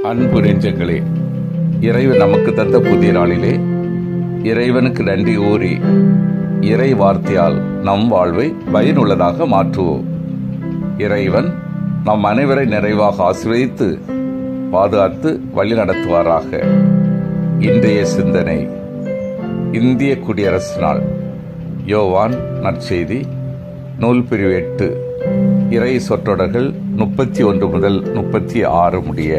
அன்பு நெஞ்சங்களே இறைவன் நமக்கு தந்த புதிய நாளிலே இறைவனுக்கு நன்றி கூறி இறை வார்த்தையால் நம் வாழ்வை பயனுள்ளதாக மாற்றுவோம் இறைவன் நம் அனைவரை நிறைவாக ஆசீர்வதித்து பாதுகாத்து வழி நடத்துவாராக இன்றைய சிந்தனை இந்திய குடியரசு நாள் யோவான் நற்செய்தி நூல் பிரிவு எட்டு இறை சொற்றொடர்கள் முப்பத்தி ஒன்று முதல் முப்பத்தி ஆறு முடிய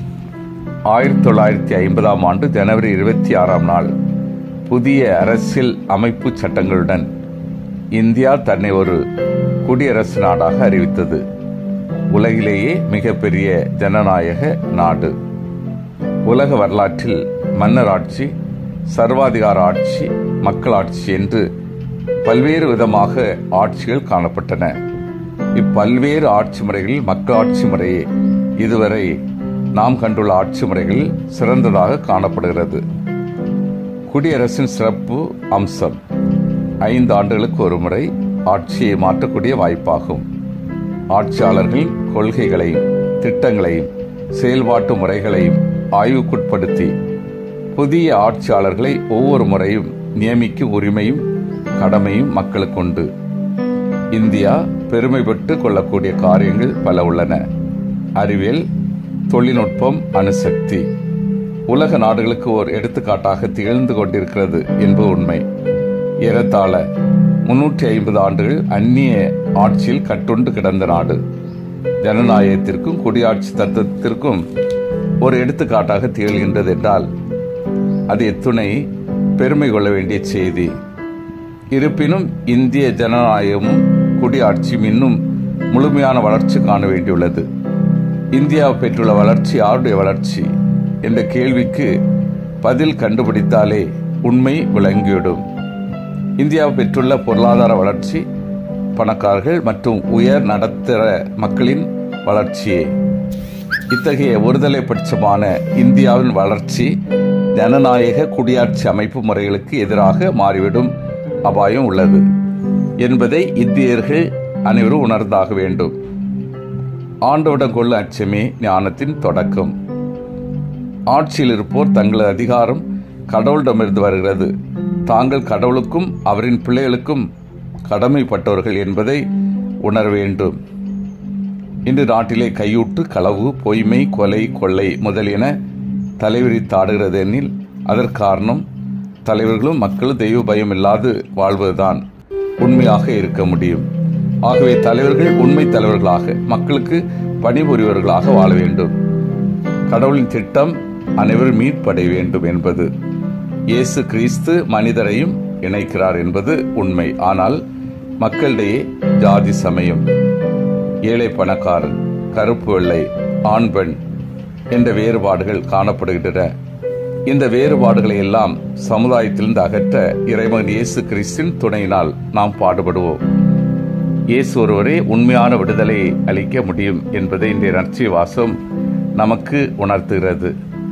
ஆயிரத்தி தொள்ளாயிரத்தி ஐம்பதாம் ஆண்டு ஜனவரி இருபத்தி ஆறாம் நாள் புதிய அரசியல் அமைப்பு சட்டங்களுடன் இந்தியா தன்னை ஒரு குடியரசு நாடாக அறிவித்தது உலகிலேயே மிகப்பெரிய ஜனநாயக நாடு உலக வரலாற்றில் மன்னராட்சி சர்வாதிகார ஆட்சி மக்களாட்சி என்று பல்வேறு விதமாக ஆட்சிகள் காணப்பட்டன இப்பல்வேறு ஆட்சி முறைகளில் மக்களாட்சி முறையே இதுவரை நாம் கண்டுள்ள ஆட்சி முறைகளில் சிறந்ததாக காணப்படுகிறது குடியரசின் சிறப்பு அம்சம் ஐந்து ஆண்டுகளுக்கு ஒரு முறை ஆட்சியை மாற்றக்கூடிய வாய்ப்பாகும் ஆட்சியாளர்கள் கொள்கைகளையும் திட்டங்களையும் செயல்பாட்டு முறைகளையும் ஆய்வுக்குட்படுத்தி புதிய ஆட்சியாளர்களை ஒவ்வொரு முறையும் நியமிக்கும் உரிமையும் கடமையும் மக்களுக்கு உண்டு இந்தியா பெருமை பெற்று கொள்ளக்கூடிய காரியங்கள் பல உள்ளன அறிவியல் தொழில்நுட்பம் அணுசக்தி உலக நாடுகளுக்கு ஓர் எடுத்துக்காட்டாக திகழ்ந்து கொண்டிருக்கிறது என்பது உண்மை ஏறத்தாழ முன்னூற்றி ஐம்பது ஆண்டுகள் அந்நிய ஆட்சியில் கட்டுண்டு கிடந்த நாடு ஜனநாயகத்திற்கும் குடியாட்சி தத்துவத்திற்கும் ஒரு எடுத்துக்காட்டாக திகழ்கின்றது என்றால் அது எத்துணை பெருமை கொள்ள வேண்டிய செய்தி இருப்பினும் இந்திய ஜனநாயகமும் குடியாட்சியும் இன்னும் முழுமையான வளர்ச்சி காண வேண்டியுள்ளது இந்தியா பெற்றுள்ள வளர்ச்சி யாருடைய வளர்ச்சி என்ற கேள்விக்கு பதில் கண்டுபிடித்தாலே உண்மை விளங்கிவிடும் இந்தியா பெற்றுள்ள பொருளாதார வளர்ச்சி பணக்காரர்கள் மற்றும் உயர் நடத்துகிற மக்களின் வளர்ச்சியே இத்தகைய ஒருதலை பட்சமான இந்தியாவின் வளர்ச்சி ஜனநாயக குடியாட்சி அமைப்பு முறைகளுக்கு எதிராக மாறிவிடும் அபாயம் உள்ளது என்பதை இந்தியர்கள் அனைவரும் உணர்ந்தாக வேண்டும் ஆண்டவுடன் கொள்ள அச்சமே ஞானத்தின் தொடக்கம் ஆட்சியில் இருப்போர் தங்களது அதிகாரம் கடவுளிடமிருந்து வருகிறது தாங்கள் கடவுளுக்கும் அவரின் பிள்ளைகளுக்கும் கடமைப்பட்டவர்கள் என்பதை உணர வேண்டும் இன்று நாட்டிலே கையூட்டு களவு பொய்மை கொலை கொள்ளை முதலியன தலைவிரித்தாடுகிறது எனில் அதற்காரணம் தலைவர்களும் மக்களும் தெய்வ பயம் இல்லாது வாழ்வதுதான் உண்மையாக இருக்க முடியும் ஆகவே தலைவர்கள் உண்மை தலைவர்களாக மக்களுக்கு பணிபுரிவர்களாக வாழ வேண்டும் கடவுளின் திட்டம் அனைவரும் மீட்படைய வேண்டும் என்பது இயேசு கிறிஸ்து மனிதரையும் இணைக்கிறார் என்பது உண்மை ஆனால் மக்களிடையே ஜாதி சமயம் ஏழை பணக்காரன் கருப்பு வெள்ளை ஆண் பெண் என்ற வேறுபாடுகள் காணப்படுகின்றன இந்த வேறுபாடுகளை எல்லாம் சமுதாயத்திலிருந்து அகற்ற இறைமகன் இயேசு கிறிஸ்தின் துணையினால் நாம் பாடுபடுவோம் இயேசு ஒருவரே உண்மையான விடுதலை அளிக்க முடியும் என்பதை இந்த நற்சி வாசம் நமக்கு உணர்த்துகிறது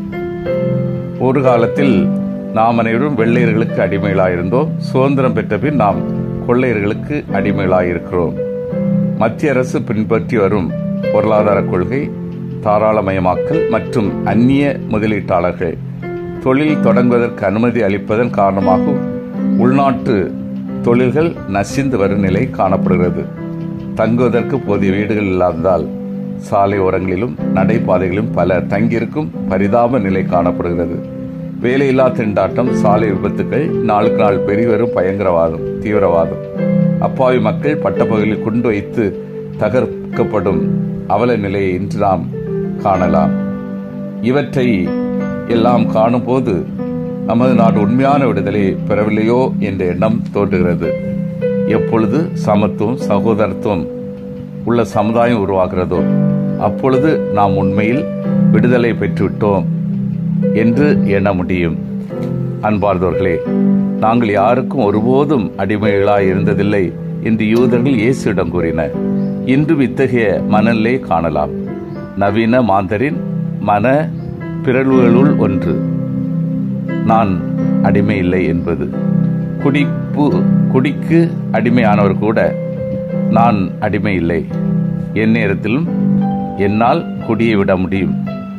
ஒரு காலத்தில் நாம் அனைவரும் வெள்ளையர்களுக்கு அடிமைகளாயிருந்தோம் சுதந்திரம் பெற்ற பின் நாம் கொள்ளையர்களுக்கு அடிமைகளாயிருக்கிறோம் மத்திய அரசு பின்பற்றி வரும் பொருளாதார கொள்கை தாராளமயமாக்கல் மற்றும் அந்நிய முதலீட்டாளர்கள் தொழில் தொடங்குவதற்கு அனுமதி அளிப்பதன் காரணமாகவும் உள்நாட்டு தொழில்கள் நசிந்து வரும் நிலை காணப்படுகிறது தங்குவதற்கு போதிய வீடுகள் இல்லாததால் சாலை ஓரங்களிலும் நடைபாதைகளிலும் பல தங்கியிருக்கும் பரிதாப நிலை காணப்படுகிறது வேலையில்லா திண்டாட்டம் சாலை விபத்துக்கள் நாளுக்கு நாள் பெருகி வரும் பயங்கரவாதம் தீவிரவாதம் அப்பாவி மக்கள் பட்டப்பகுதியில் கொண்டு வைத்து தகர்க்கப்படும் அவல நிலையை இன்று நாம் காணலாம் இவற்றை எல்லாம் காணும்போது நமது நாடு உண்மையான விடுதலை பெறவில்லையோ என்ற எண்ணம் தோன்றுகிறது எப்பொழுது சமத்துவம் சகோதரத்துவம் உள்ள சமுதாயம் உருவாகிறதோ அப்பொழுது நாம் உண்மையில் விடுதலை பெற்றுவிட்டோம் என்று எண்ண முடியும் அன்பார்ந்தவர்களே நாங்கள் யாருக்கும் ஒருபோதும் அடிமைகளாய் இருந்ததில்லை என்று யூதர்கள் இயேசுவிடம் கூறினர் இன்றும் இத்தகைய மனநிலை காணலாம் நவீன மாந்தரின் மன பிறழ்வுகளுள் ஒன்று நான் அடிமை இல்லை என்பது குடிப்பு குடிக்கு அடிமையானவர் கூட நான் அடிமை இல்லை என் நேரத்திலும் என்னால் குடியை விட முடியும்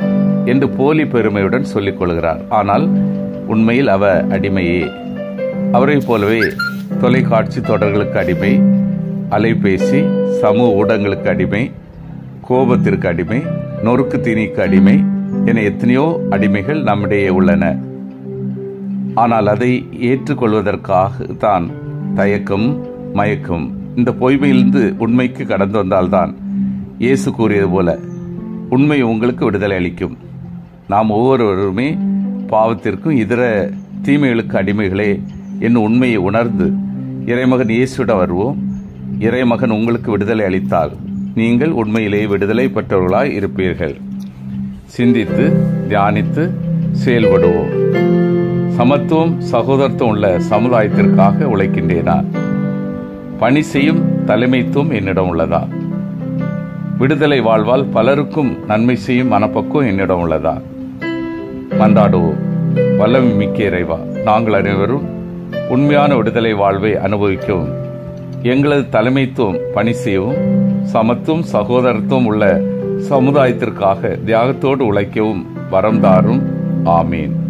என்று போலி பெருமையுடன் சொல்லிக் கொள்கிறார் ஆனால் உண்மையில் அவ அடிமையே அவரைப் போலவே தொலைக்காட்சி தொடர்களுக்கு அடிமை அலைபேசி சமூக ஊடகங்களுக்கு அடிமை கோபத்திற்கு அடிமை நொறுக்கு தீனிக்கு அடிமை என எத்தனையோ அடிமைகள் நம்மிடையே உள்ளன ஆனால் அதை ஏற்றுக்கொள்வதற்காக தான் தயக்கம் மயக்கம் இந்த பொய்மையிலிருந்து உண்மைக்கு கடந்து வந்தால்தான் இயேசு கூறியது போல உண்மை உங்களுக்கு விடுதலை அளிக்கும் நாம் ஒவ்வொருவருமே பாவத்திற்கும் இதர தீமைகளுக்கு அடிமைகளே என்னும் உண்மையை உணர்ந்து இறைமகன் இயேசுவிடம் வருவோம் இறைமகன் உங்களுக்கு விடுதலை அளித்தால் நீங்கள் உண்மையிலேயே விடுதலை பெற்றவர்களாய் இருப்பீர்கள் சிந்தித்து தியானித்து செயல்படுவோம் சமத்துவம் சகோதரத்துவம் உள்ள சமுதாயத்திற்காக உழைக்கின்றேனா பணி செய்யும் தலைமைத்துவம் என்னிடம் உள்ளதா விடுதலை வாழ்வால் பலருக்கும் நன்மை செய்யும் மனப்பக்குவம் என்னிடம் உள்ளதா மன்றாடுவோம் வல்லமை மிக்க இறைவா நாங்கள் அனைவரும் உண்மையான விடுதலை வாழ்வை அனுபவிக்கவும் எங்களது தலைமைத்துவம் பணி செய்யவும் சமத்துவம் சகோதரத்துவம் உள்ள சமுதாயத்திற்காக தியாகத்தோடு உழைக்கவும் வரம் தாரும் ஆமீன்